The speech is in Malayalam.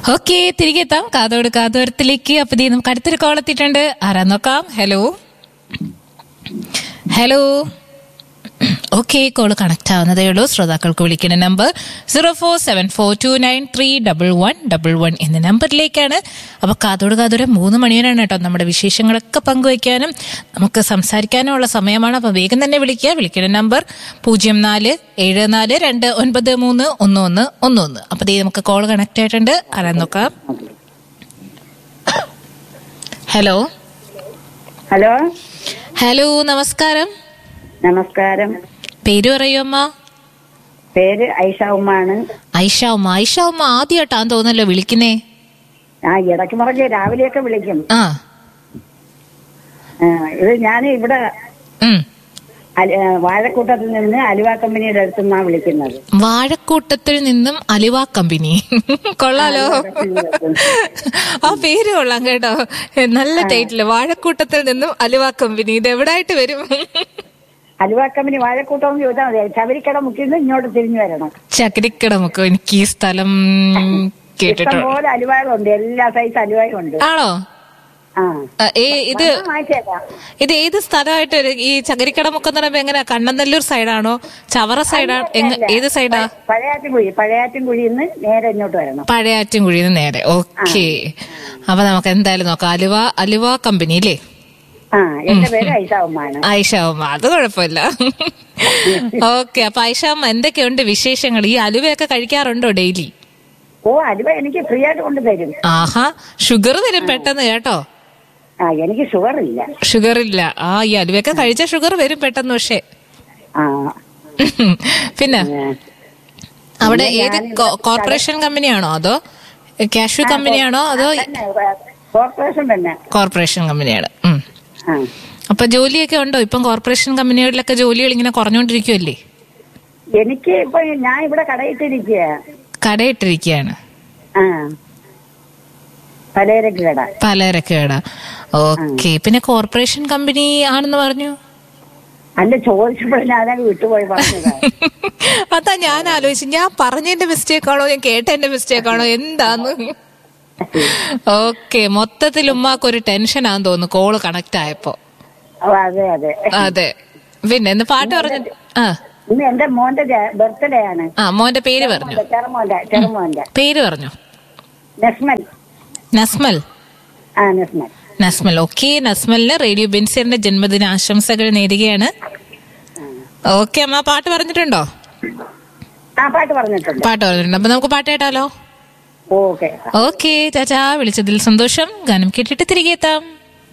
ഓക്കെ തിരികെ എത്താം കാതോട് കാതോരത്തിലേക്ക് അപ്പൊ ദേ നമുക്ക് അടുത്തൊരു കോൾ എത്തിയിട്ടുണ്ട് ആരാ നോക്കാം hello hello okay call connect ആവുന്നതേ ഉള്ളൂ ശ്രോതാക്കൾക്ക് വിളിക്കുന്ന number zero four seven four two nine three double one double one എന്ന നമ്പറിലേക്കാണ് അപ്പൊ കാതോട് കാതോടെ മൂന്ന് മണിവരാണ് കേട്ടോ നമ്മുടെ വിശേഷങ്ങളൊക്കെ പങ്കുവയ്ക്കാനും നമുക്ക് സംസാരിക്കാനും ഉള്ള സമയമാണ് അപ്പൊ വേഗം തന്നെ വിളിക്കുക വിളിക്കുന്ന നമ്പർ പൂജ്യം നാല് ഏഴ് നാല് രണ്ട് ഒൻപത് മൂന്ന് ഒന്ന് ഒന്ന് ഒന്ന് ഒന്ന് അപ്പൊ ദേ നമുക്ക് കോൾ കണക്ട് ആയിട്ടുണ്ട് ആരാ നോക്കാം ഹലോ ഹലോ ഹലോ നമസ്കാരം നമസ്കാരം പേര് പറയൂ അമ്മ പേര് ഐഷ ഉമ്മാണ് ഐഷ ഉമ്മ ഐഷ ഉമ്മ ആദ്യമായിട്ടാന്ന് തോന്നല്ലോ വിളിക്കുന്നേ ആ ഇടയ്ക്ക് മുറയ്ക്ക് രാവിലെയൊക്കെ വിളിക്കും ആ ആ, ഇത് ഞാൻ ഇവിടെ ഉം. അല- ആ, വാഴക്കൂട്ടത്തിൽ നിന്ന് അലുവ കമ്പനിയുടെ അടുത്ത് നിന്നാണ് വിളിക്കുന്നത് വാഴക്കൂട്ടത്തിൽ നിന്നും അലിവ കമ്പനി കൊള്ളാലോ ആ പേര് കൊള്ളാം കേട്ടോ നല്ല ടൈറ്റില് വാഴക്കൂട്ടത്തിൽ നിന്നും അലിവ കമ്പനി ഇത് എവിടായിട്ട് വരും അലുവ കമ്പനി വാഴക്കൂട്ടം എന്ന് ചോദിച്ചാൽ മതി ശബരിക്കട മുക്കിൽ നിന്ന് ഇങ്ങോട്ട് തിരിഞ്ഞു വരണം ചകിരിക്കടമൊക്കെ എനിക്ക് ഈ സ്ഥലം കേട്ടിട്ടുണ്ട് ഇഷ്ടംപോലെ അലുവകളുണ്ട് എല്ലാ സൈസ് അലുവയും ഉണ്ട് ആണോ ആ ആ, ഏ ഇത് വന്നാ വാങ്ങിച്ചേക്കാം ഇത് ഏത് സ്ഥലമായിട്ട് വരും? ഈ ചകിരിക്കടമൊക്കെ എന്ന് പറയുമ്പോ എങ്ങനെ കണ്ണനല്ലൂർ സൈഡാണോ ചവറ സൈഡാണോ എങ്ങ- ഏത് സൈഡാ പഴയാറ്റുംകുഴി പഴയാറ്റുംകുഴിയിൽ നിന്ന് നേരെ ഇങ്ങോട്ട് വരണം പഴയാറ്റുംകുഴിയിൽ നിന്ന് നേരെ ഓക്കെ അപ്പൊ നമുക്ക് എന്തായാലും നോക്കാം അലുവ അലുവ കമ്പനി അല്ലേ ആ എന്റെ പേര് ഐഷ ഉമ്മാണ് ഐഷാമ്മ അത് കുഴപ്പമില്ല ഓക്കെ അപ്പൊ ഐഷാമ്മ എന്തൊക്കെയുണ്ട് വിശേഷങ്ങൾ ഈ അലുവയൊക്കെ കഴിക്കാറുണ്ടോ ഡെയിലി ഓ അലുവ എനിക്ക് ഫ്രീ ആയിട്ട് കൊണ്ടുതരും ആഹാ ഷുഗർ വരും പെട്ടെന്ന് കേട്ടോ ആ എനിക്ക് ഷുഗർ ഇല്ല ഷുഗർ ഇല്ല ആ ഈ അലുവയൊക്കെ കഴിച്ച ഷുഗർ വരും പെട്ടെന്ന് പക്ഷേ ആ പിന്നെ ഏ. അവിടെ ഏത് കോ- കോർപ്പറേഷൻ കമ്പനിയാണോ അതോ കാഷ്യൂ കമ്പനിയാണോ അതോ തന്നെ, കോർപ്പറേഷൻ തന്നെ കോർപ്പറേഷൻ കമ്പനിയാണ് ഉം. ആ അപ്പൊ ജോലിയൊക്കെ ഉണ്ടോ ഇപ്പം കോർപ്പറേഷൻ കമ്പനികളിലൊക്കെ ജോലികൾ ഇങ്ങനെ കുറഞ്ഞോണ്ടിരിക്കുമല്ലേ എനിക്ക് ഇപ്പൊ ഞാൻ ഇവിടെ കടയിട്ടിരിക്കുക കടയിട്ടിരിക്കുകയാണ് ആ പലചരക്ക് കട പലചരക്ക് കട ഓക്കെ പിന്നെ കോർപ്പറേഷൻ കമ്പനി ആണെന്ന് പറഞ്ഞു അല്ല ചോദിച്ചപ്പോഴും ഞാനത് വിട്ടുപോയി പറഞ്ഞത് അതാ ഞാൻ ആലോചിച്ചു ഞാൻ പറഞ്ഞതിന്റെ മിസ്റ്റേക്ക് ആണോ ഞാൻ കേട്ടതിന്റെ മിസ്റ്റേക്ക് ആണോ എന്താന്ന് ഓക്കെ മൊത്തത്തിൽ ഉമ്മാക്ക് ഒരു ടെൻഷൻ ആണെന്ന് തോന്നുന്നു കോള് കണക്ട് ആയപ്പോ ഓ, അതെ അതെ അതെ പിന്നെ ഇന്ന് പാട്ട് പറഞ്ഞിട്ട് ആ ഇന്ന് എന്റെ മോന്റെ ബർത്ത്ഡേ ആണ് ആ മോന്റെ പേര് പറഞ്ഞു ചെറുമോന്റെ ചെറുമോന്റെ പേര് പറഞ്ഞു നസ്മൽ നസ്മൽ ആ നസ്മൽ നസ്മൽ ഓക്കെ നസ്മലിന് റേഡിയോ ബെൻസിയറിന്റെ ജന്മദിന ആശംസകൾ നേരുകയാണ് ഓക്കെ അമ്മ പാട്ട് പറഞ്ഞിട്ടുണ്ടോ ആ പാട്ട് പറഞ്ഞിട്ടുണ്ട് പാട്ട് പറഞ്ഞിട്ടുണ്ട് അപ്പൊ നമുക്ക് പാട്ട് കേട്ടാലോ ഓക്കെ ഓക്കെ ചാച്ചാ വിളിച്ചതിൽ സന്തോഷം ഗാനം കേട്ടിട്ട് തിരികെ എത്താം